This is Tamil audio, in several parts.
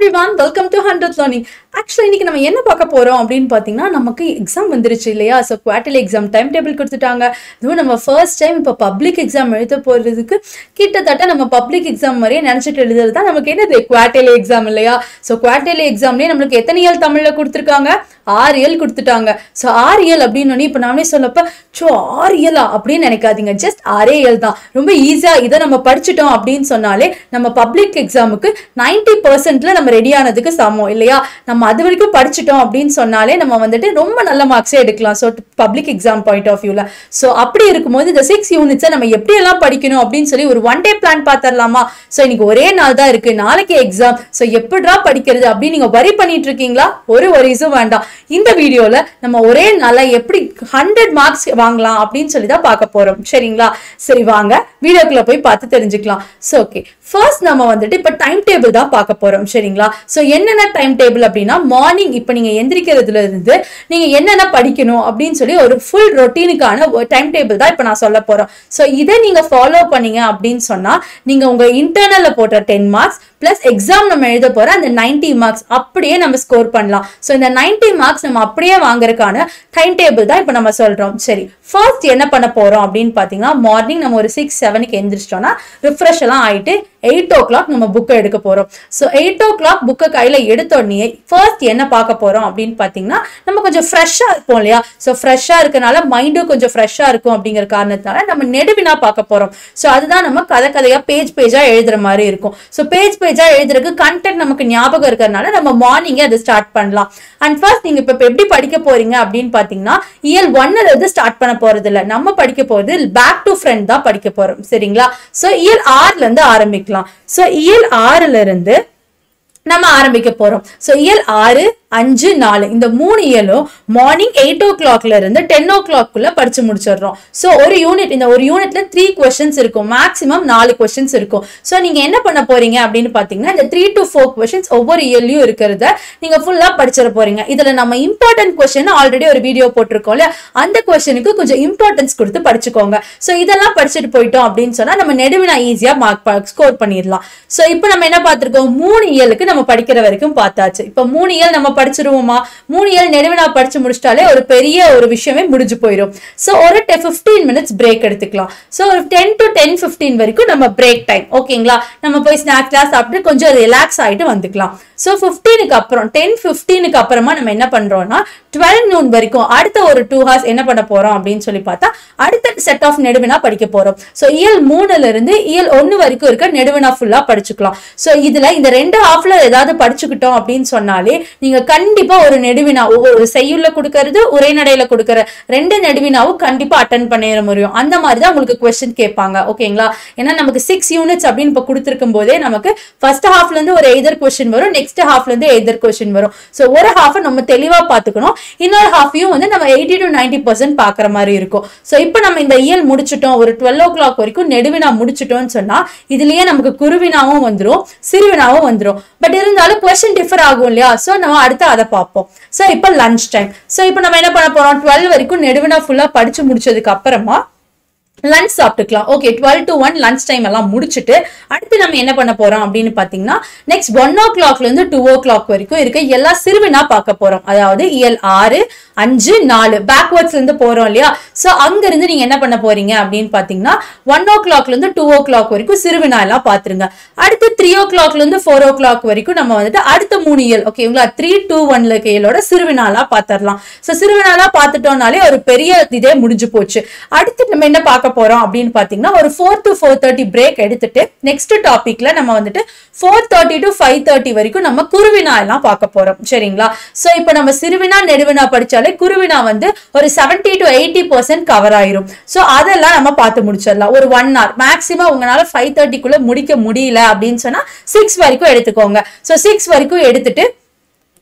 everyone welcome to hundred learning actually இன்னைக்கு நம்ம என்ன பார்க்க போறோம் அப்படின்னு பார்த்தீங்கன்னா நமக்கு எக்ஸாம் வந்துருச்சு இல்லையா so quarterly exam time table கொடுத்துட்டாங்க இதுவும் நம்ம ஃபர்ஸ்ட் டைம் இப்போ பப்ளிக் எக்ஸாம் எழுத போகிறதுக்கு கிட்டத்தட்ட நம்ம பப்ளிக் எக்ஸாம் மாதிரியே நினச்சிட்டு எழுதுறது தான் நமக்கு என்னது குவார்டர்லி எக்ஸாம் இல்லையா ஸோ குவார்டர்லி எக்ஸாம்லேயே நம்மளுக்கு எத்தனை இயல் தமிழில் கொடுத்துருக்காங்க ஆறு இயல் கொடுத்துட்டாங்க ஸோ ஆறு இயல் அப்படின்னு இப்போ நானே சொல்லப்ப சோ ஆறு இயலா அப்படின்னு நினைக்காதீங்க ஜஸ்ட் ஆறே இயல் தான் ரொம்ப ஈஸியாக இதை நம்ம படிச்சிட்டோம் அப்படின்னு சொன்னாலே நம்ம பப்ளிக் எக்ஸாமுக்கு நைன்டி பர்சன்ட்ல நம்ம ரெடி ஆனதுக்கு சமம் இல்லையா நம்ம அது வரைக்கும் படிச்சிட்டோம் அப்படின்னு சொன்னாலே நம்ம வந்துட்டு ரொம்ப நல்ல மார்க்ஸே எடுக்கலாம் so public exam point of வியூல ஸோ அப்படி இருக்கும்போது இந்த சிக்ஸ் யூனிட்ஸை நம்ம எப்படி எல்லாம் படிக்கணும் அப்படின்னு சொல்லி ஒரு ஒன் டே பிளான் பார்த்துடலாமா ஸோ இன்னைக்கு ஒரே நாள் தான் இருக்கு நாளைக்கு எக்ஸாம் ஸோ எப்படிடா படிக்கிறது அப்படின்னு நீங்க வரி பண்ணிட்டு இருக்கீங்களா ஒரு வரிஸும் வேண்டாம் இந்த வீடியோல நம்ம ஒரே நாளா எப்படி ஹண்ட்ரட் மார்க்ஸ் வாங்கலாம் அப்படின்னு சொல்லி தான் பார்க்க போறோம் சரிங்களா சரி வாங்க வீடியோக்குள்ள போய் பார்த்து தெரிஞ்சுக்கலாம் ஸோ ஓகே ஃபர்ஸ்ட் நம்ம வந்துட்டு இப்போ டைம் டேபிள் தான் பார்க்க போறோம் சரிங்களா ஸோ என்னென்ன டைம் டேபிள் அப்படின்னா மார்னிங் இப்போ நீங்க எந்திரிக்கிறதுல இருந்து நீங்க என்னென்ன படிக்கணும் அப்படின்னு சொல்லி ஒரு ஃபுல் ரொட்டீனுக்கான டைம் டேபிள் தான் இப்போ நான் சொல்ல போறோம் ஸோ இதை நீங்க ஃபாலோ பண்ணீங்க அப்படின்னு சொன்னா நீங்க உங்க இன்டர்னல்ல போட்ட டென் மார்க்ஸ் பிளஸ் எக்ஸாம் நம்ம எழுத போற அந்த 90 மார்க்ஸ் அப்படியே நம்ம ஸ்கோர் பண்ணலாம் ஸோ இந்த 90 மார்க்ஸ் நம்ம அப்படியே வாங்குறதுக்கான டைம் டேபிள் தான் இப்போ நம்ம சொல்றோம் சரி ஃபர்ஸ்ட் என்ன பண்ண போறோம் அப்படின்னு பார்த்தீங்கன்னா மார்னிங் நம்ம ஒரு சிக்ஸ் செவனுக்கு எந்திரிச்சிட்டோம்னா ரிஃப்ரெஷ் எல்லாம் ஆயிட்டு எயிட் ஓ கிளாக் நம்ம புக்கை எடுக்க போறோம் ஸோ எயிட் ஓ கிளாக் புக்கை கையில எடுத்தோடனே ஃபர்ஸ்ட் என்ன பார்க்க போறோம் அப்படின்னு பார்த்தீங்கன்னா நம்ம கொஞ்சம் ஃப்ரெஷ்ஷா இருப்போம் இல்லையா ஸோ ஃப்ரெஷ்ஷா இருக்கனால மைண்டும் கொஞ்சம் ஃப்ரெஷ்ஷா இருக்கும் அப்படிங்கிற காரணத்தினால நம்ம நெடுவினா பார்க்க போறோம் ஸோ அதுதான் நம்ம கதை கதையா பேஜ் பேஜா எழுதுற மாதிரி இருக்கும் ஸோ பேஜ் பேஜா எழுதுறதுக்கு கண்டென்ட் நமக்கு ஞாபகம் இருக்கிறதுனால நம்ம மார்னிங்கே அதை ஸ்டார்ட் பண்ணலாம் அண்ட் ஃபர்ஸ்ட் நீங்க இப்போ எப்படி படிக்க போறீங்க அப்படின்னு பார்த்தீங்கன்னா இயல் ஒன்னுல இருந்து ஸ்டார்ட் பண்ண போறது இல்ல நம்ம படிக்க போறது பேக் டு ஃப்ரண்ட் தான் படிக்க போறோம் சரிங்களா ஸோ இயல் ஆறுல இருந்து ஆரம்பிக்கலாம் ஸோ இயல் ஆறுல இருந்து நம்ம ஆரம்பிக்க போறோம் ஸோ இயல் ஆறு அஞ்சு நாலு இந்த மூணு இயலும் மார்னிங் எயிட் ஓ கிளாக்ல இருந்து டென் ஓ கிளாக்குள்ள படிச்சு முடிச்சிடுறோம் ஸோ ஒரு யூனிட் இந்த ஒரு யூனிட்ல த்ரீ கொஸ்டின்ஸ் இருக்கும் மேக்ஸிமம் நாலு கொஸ்டின்ஸ் இருக்கும் ஸோ நீங்க என்ன பண்ண போறீங்க அப்படின்னு பாத்தீங்கன்னா இந்த த்ரீ டு ஃபோர் கொஸ்டின்ஸ் ஒவ்வொரு இயர்லயும் இருக்கிறத நீங்க ஃபுல்லா படிச்சிட போறீங்க இதுல நம்ம இம்பார்ட்டன்ட் கொஸ்டின் ஆல்ரெடி ஒரு வீடியோ போட்டிருக்கோம் இல்லையா அந்த கொஸ்டினுக்கு கொஞ்சம் இம்பார்ட்டன்ஸ் கொடுத்து படிச்சுக்கோங்க ஸோ இதெல்லாம் படிச்சுட்டு போயிட்டோம் அப்படின்னு சொன்னா நம்ம நெடுவினா ஈஸியா மார்க் ஸ்கோர் பண்ணிடலாம் ஸோ இப்போ நம்ம என்ன பார்த்திருக்கோம் மூணு இயலுக்கு நம்ம படிக்கிற வரைக்கும் பார்த்தாச்சு இப்போ மூணு இயல் நம்ம படிச்சிருவோமா மூணு இயல் நெடுவினா படிச்சு முடிச்சிட்டாலே ஒரு பெரிய ஒரு விஷயமே முடிஞ்சு போயிடும் ஸோ ஒரு ஃபிஃப்டீன் மினிட்ஸ் பிரேக் எடுத்துக்கலாம் ஸோ ஒரு டென் டு டென் ஃபிஃப்டீன் வரைக்கும் நம்ம பிரேக் டைம் ஓகேங்களா நம்ம போய் ஸ்நாக்ஸ்லாம் சாப்பிட்டு கொஞ்சம் ரிலாக்ஸ் ஆகிட்டு வந்துக்கலாம் ஸோ ஃபிஃப்டீனுக்கு அப்புறம் டென் ஃபிஃப்டீனுக்கு அப்புறமா நம்ம என்ன பண்றோம்னா டுவெல் நூன் வரைக்கும் அடுத்த ஒரு டூ ஹவர்ஸ் என்ன பண்ண போறோம் அப்படின்னு சொல்லி பார்த்தா அடுத்த செட் ஆஃப் நெடுவினா படிக்க போறோம் ஸோ இயல் மூணுல இருந்து இயல் ஒன்னு வரைக்கும் இருக்க நெடுவினா ஃபுல்லா படிச்சுக்கலாம் ஸோ இதுல இந்த ரெண்டு ஹாஃப்ல ஏதாவது படிச்சுக்கிட்டோம் அப்படின்னு சொன்னாலே நீங்க கண்டிப்பா ஒரு நெடுவினா ஒரு செய்யுள்ள கொடுக்கறது உரைநடையில கொடுக்கற ரெண்டு நெடுவினாவும் கண்டிப்பா அட்டன் பண்ணிட முடியும் அந்த மாதிரி தான் உங்களுக்கு கொஸ்டின் கேட்பாங்க ஓகேங்களா ஏன்னா நமக்கு சிக்ஸ் யூனிட்ஸ் அப்படின்னு இப்போ கொடுத்துருக்கும் போதே நமக்கு ஃபர்ஸ்ட் ஹாஃப்ல இருந்து ஒரு எய்தர் கொஸ்டின் வரும் நெக்ஸ்ட் ஹாஃப்ல இருந்து எய்தர் கொஸ்டின் வரும் ஸோ ஒரு ஹாஃப் நம்ம தெளிவா பார்த்துக்கணும் இன்னொரு ஹாஃபையும் வந்து நம்ம எயிட்டி டு நைன்டி பர்சன்ட் பாக்குற மாதிரி இருக்கும் ஸோ இப்போ நம்ம இந்த இயல் முடிச்சிட்டோம் ஒரு டுவெல் ஓ கிளாக் வரைக்கும் நெடுவினா முடிச்சிட்டோம்னு சொன்னா இதுலயே நமக்கு குருவினாவும் வந்துடும் சிறுவினாவும் வந்துடும் பட் இருந்தாலும் கொஸ்டின் டிஃபர் ஆகும் இல்லையா ஸோ நம்ம அடுத்து அதை பார்ப்போம் ஸோ இப்போ லஞ்ச் டைம் ஸோ இப்போ நம்ம என்ன பண்ண போறோம் டுவெல் வரைக்கும் நெடுவினா ஃபுல்லா படிச்சு முடிச்சதுக்கு அப்புறமா லஞ்ச் சாப்பிட்டுக்கலாம் okay twelve to one lunch time எல்லாம் முடிச்சுட்டு அடுத்து நம்ம என்ன பண்ண போறோம் அப்படின்னு பாத்தீங்கன்னா நெக்ஸ்ட் ஒன் ஓ கிளாக்ல இருந்து டூ ஓ கிளாக் வரைக்கும் இருக்க எல்லா சிறுவினா பார்க்க போறோம் அதாவது இயல் ஆறு அஞ்சு நாலு பேக்வர்ட்ஸ்ல இருந்து போறோம் இல்லையா சோ அங்க இருந்து நீங்க என்ன பண்ண போறீங்க அப்படின்னு பாத்தீங்கன்னா ஒன் ஓ கிளாக்ல இருந்து டூ ஓ கிளாக் வரைக்கும் சிறுவினா எல்லாம் பாத்துருங்க அடுத்து த்ரீ ஓ கிளாக்ல இருந்து ஃபோர் ஓ கிளாக் வரைக்கும் நம்ம வந்துட்டு அடுத்த மூணு இயல் ஓகேங்களா த்ரீ டூ ஒன்ல இயலோட சிறுவினாலா பாத்திரலாம் சோ சிறுவினாலா பாத்துட்டோம்னாலே ஒரு பெரிய இதே முடிஞ்சு போச்சு அடுத்து நம்ம என்ன பார்க்க போறோம் அப்படின்னு பாத்தீங்கன்னா ஒரு four to four thirty break எடுத்துட்டு நெக்ஸ்ட் டாபிக்ல நம்ம வந்துட்டு four thirty to five thirty வரைக்கும் நம்ம குருவினா எல்லாம் பார்க்க போறோம் சரிங்களா சோ இப்போ நம்ம சிறுவினா நெடுவினா படிச்சாலே குருவினா வந்து ஒரு seventy to eighty percent cover ஆயிரும் சோ அதெல்லாம் நம்ம பார்த்து முடிச்சிடலாம் ஒரு ஒன் ஹவர் மேக்ஸிமம் உங்களால ஃபைவ் தேர்ட்டிக்குள்ள முடிக்க முடியல அப்படின்னு சொன்னா சிக்ஸ் வரைக்கும் எடுத்துக்கோங்க சோ சிக்ஸ் வரைக்கும் எடுத்துட்டு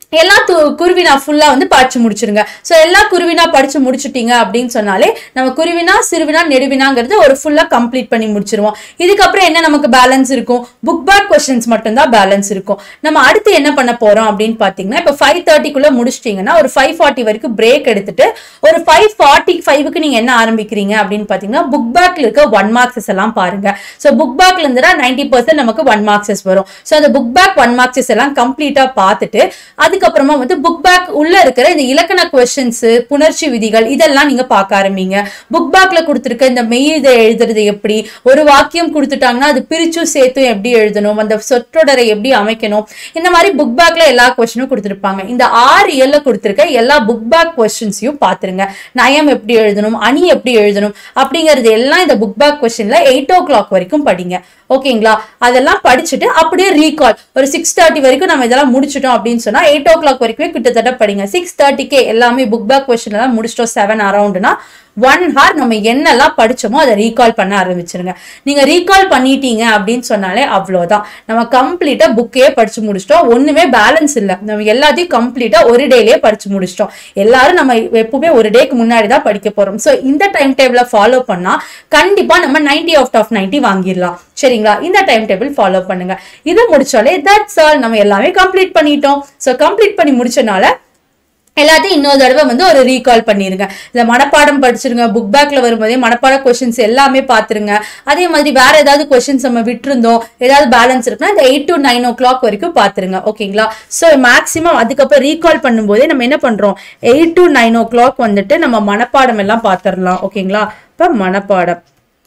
எல்லா து குருவினா ஃபுல்லா வந்து படிச்சு முடிச்சிருங்க ஸோ எல்லா குருவினா படிச்சு முடிச்சிட்டீங்க அப்படின்னு சொன்னாலே நம்ம குருவினா சிறுவினா நெடுவினாங்கிறது ஒரு ஃபுல்லா கம்ப்ளீட் பண்ணி முடிச்சிருவோம் இதுக்கப்புறம் என்ன நமக்கு பேலன்ஸ் இருக்கும் புக் பேக் கொஸ்டின்ஸ் மட்டும்தான் பேலன்ஸ் இருக்கும் நம்ம அடுத்து என்ன பண்ண போறோம் அப்படின்னு பாத்தீங்கன்னா இப்போ ஃபைவ் தேர்ட்டிக்குள்ள முடிச்சிட்டீங்கன்னா ஒரு ஃபைவ் ஃபார்ட்டி வரைக்கும் பிரேக் எடுத்துட்டு ஒரு ஃபைவ் ஃபார்ட்டி ஃபைவ்க்கு நீங்க என்ன ஆரம்பிக்கிறீங்க அப்படின்னு பாத்தீங்கன்னா புக் பேக்ல இருக்க ஒன் மார்க்ஸஸ் எல்லாம் பாருங்க ஸோ புக் பேக்ல இருந்து நைன்டி பர்சன்ட் நமக்கு ஒன் மார்க்ஸஸ் வரும் ஸோ அந்த புக் பேக் ஒன் மார்க்ஸஸ் எல்லாம் கம்ப்ளீட்டா பார்த்துட்டு அதுக்கப்புறமா வந்து புக் பேக் உள்ள இருக்கிற இந்த இலக்கண கொஸ்டின்ஸ் புணர்ச்சி விதிகள் இதெல்லாம் நீங்க பார்க்க ஆரம்பிங்க புக் பேக்ல கொடுத்துருக்க இந்த மெய் இதை எழுதுறது எப்படி ஒரு வாக்கியம் கொடுத்துட்டாங்கன்னா அது பிரிச்சும் சேர்த்தும் எப்படி எழுதணும் அந்த சொற்றொடரை எப்படி அமைக்கணும் இந்த மாதிரி புக் பேக்ல எல்லா கொஸ்டினும் கொடுத்துருப்பாங்க இந்த ஆறு இயல்ல கொடுத்துருக்க எல்லா புக் பேக் கொஸ்டின்ஸையும் பார்த்துருங்க நயம் எப்படி எழுதணும் அணி எப்படி எழுதணும் அப்படிங்கிறது எல்லாம் இந்த புக் பேக் கொஸ்டின்ல எயிட் ஓ கிளாக் வரைக்கும் படிங்க ஓகேங்களா அதெல்லாம் படிச்சுட்டு அப்படியே ரீகால் ஒரு சிக்ஸ் தேர்ட்டி வரைக்கும் நம்ம இதெல்லாம் முடிச்சிட்டோம் அப்படின்னு சொன்னா எயிட் ஓ கிளாக் வரைக்குமே கிட்டத்தட்ட படிங்க சிக்ஸ் தேர்ட்டிக்கே எல்லாமே புக் பேக் கொஸ்டின் எல்லாம் முடிச்சிட்டோம் செவன் அரௌண்ட்னா ஒன் ஹார் நம்ம என்னெல்லாம் படிச்சோமோ அதை ரீகால் பண்ண ஆரம்பிச்சிருங்க நீங்க ரீகால் பண்ணிட்டீங்க அப்படின்னு சொன்னாலே அவ்வளவுதான் நம்ம கம்ப்ளீட்டா புக்கே படிச்சு முடிச்சிட்டோம் ஒண்ணுமே பேலன்ஸ் இல்லை நம்ம எல்லாத்தையும் கம்ப்ளீட்டா ஒரு டேலயே படிச்சு முடிச்சிட்டோம் எல்லாரும் நம்ம எப்பவுமே ஒரு டேக்கு முன்னாடி தான் படிக்க போறோம் ஸோ இந்த டைம் டேபிள ஃபாலோ பண்ணா கண்டிப்பா நம்ம நைன்டி அவுட் ஆஃப் நைன்டி வாங்கிடலாம் சரிங்களா இந்த டைம் டேபிள் ஃபாலோ பண்ணுங்க இதை முடிச்சாலே தட்ஸ் ஆல் நம்ம எல்லாமே கம்ப்ளீட் பண்ணிட்டோம் ஸோ கம்ப்ளீட் பண்ணி முடிச்சனால எல்லாத்தையும் இன்னொரு தடவை வந்து ஒரு ரீகால் பண்ணிருங்க இந்த மனப்பாடம் படிச்சிருங்க புக் பேக்ல வரும்போதே மனப்பாட கொஸ்டின்ஸ் எல்லாமே பார்த்துருங்க அதே மாதிரி வேற ஏதாவது கொஸ்டின்ஸ் நம்ம விட்டுருந்தோம் ஏதாவது பேலன்ஸ் இருக்குன்னா இந்த eight to nine o'clock வரைக்கும் பார்த்துருங்க ஓகேங்களா ஸோ மேக்ஸிமம் அதுக்கப்புறம் ரீகால் பண்ணும்போதே நம்ம என்ன பண்றோம் eight to nine o'clock வந்துட்டு நம்ம மனப்பாடம் எல்லாம் பார்த்துடலாம் ஓகேங்களா இப்போ மனப்பாடம்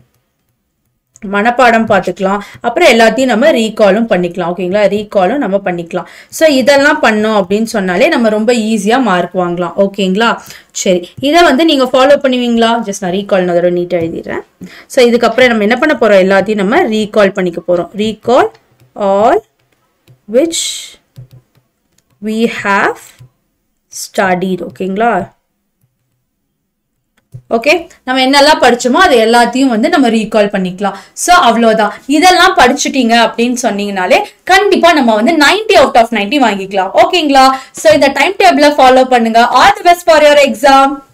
மனப்பாடம் பார்த்துக்கலாம் அப்புறம் எல்லாத்தையும் நம்ம ரீகாலும் பண்ணிக்கலாம் ஓகேங்களா ரீகாலும் நம்ம பண்ணிக்கலாம் ஸோ இதெல்லாம் பண்ணோம் அப்படின்னு சொன்னாலே நம்ம ரொம்ப ஈஸியாக மார்க் வாங்கலாம் ஓகேங்களா சரி இதை வந்து நீங்கள் ஃபாலோ பண்ணுவீங்களா ஜஸ்ட் நான் ரீகால் நான் அதோட நீட்டாக எழுதிடுறேன் ஸோ இதுக்கப்புறம் நம்ம என்ன பண்ண போகிறோம் எல்லாத்தையும் நம்ம ரீகால் பண்ணிக்க போகிறோம் recall all which we have studied ஓகேங்களா ஓகே நம்ம என்னெல்லாம் படிச்சோமோ அது எல்லாத்தையும் வந்து நம்ம ரீகால் பண்ணிக்கலாம் ஸோ அவ்வளோதான் இதெல்லாம் படிச்சுட்டீங்க அப்படின்னு சொன்னீங்கனாலே கண்டிப்பா நம்ம வந்து 90 அவுட் ஆஃப் 90 வாங்கிக்கலாம் ஓகேங்களா ஸோ இந்த டைம் டேபிள ஃபாலோ பண்ணுங்க all the best for your exam